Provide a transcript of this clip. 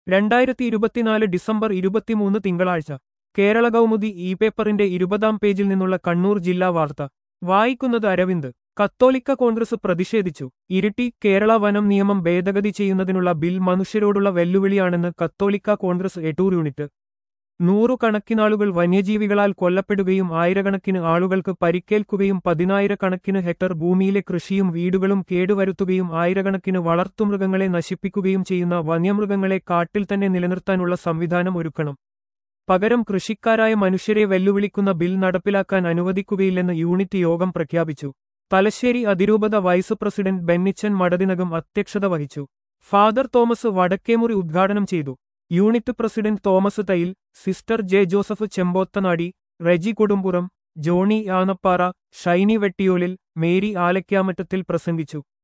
രണ്ടായിരത്തി ഇരുപത്തിനാല് ഡിസംബർ ഇരുപത്തിമൂന്ന് തിങ്കളാഴ്ച കേരള കൗമുദി ഇ പേപ്പറിന്റെ ഇരുപതാം പേജിൽ നിന്നുള്ള കണ്ണൂർ ജില്ലാ വാർത്ത വായിക്കുന്നത് അരവിന്ദ് കത്തോലിക്ക കോൺഗ്രസ് പ്രതിഷേധിച്ചു ഇരിട്ടി കേരള വനം നിയമം ഭേദഗതി ചെയ്യുന്നതിനുള്ള ബിൽ മനുഷ്യരോടുള്ള വെല്ലുവിളിയാണെന്ന് കത്തോലിക്ക കോൺഗ്രസ് എട്ടൂർ യൂണിറ്റ് നൂറുകണക്കിനാളുകൾ വന്യജീവികളാൽ കൊല്ലപ്പെടുകയും ആയിരക്കണക്കിന് ആളുകൾക്ക് പരിക്കേൽക്കുകയും പതിനായിരക്കണക്കിന് ഹെക്ടർ ഭൂമിയിലെ കൃഷിയും വീടുകളും കേടുവരുത്തുകയും ആയിരക്കണക്കിന് വളർത്തുമൃഗങ്ങളെ നശിപ്പിക്കുകയും ചെയ്യുന്ന വന്യമൃഗങ്ങളെ കാട്ടിൽ തന്നെ നിലനിർത്താനുള്ള സംവിധാനം ഒരുക്കണം പകരം കൃഷിക്കാരായ മനുഷ്യരെ വെല്ലുവിളിക്കുന്ന ബിൽ നടപ്പിലാക്കാൻ അനുവദിക്കുകയില്ലെന്ന് യൂണിറ്റ് യോഗം പ്രഖ്യാപിച്ചു തലശ്ശേരി അതിരൂപത വൈസ് പ്രസിഡന്റ് ബെന്നിച്ചൻ മടതിനകം അധ്യക്ഷത വഹിച്ചു ഫാദർ തോമസ് വടക്കേമുറി ഉദ്ഘാടനം ചെയ്തു unit president Thomas Thayil sister J Joseph Chempothanadi Reji Kodumpuram Johny Anappara Shiny Vettiyolil Mary Alaykkamattathil പ്രസംഗിച്ചു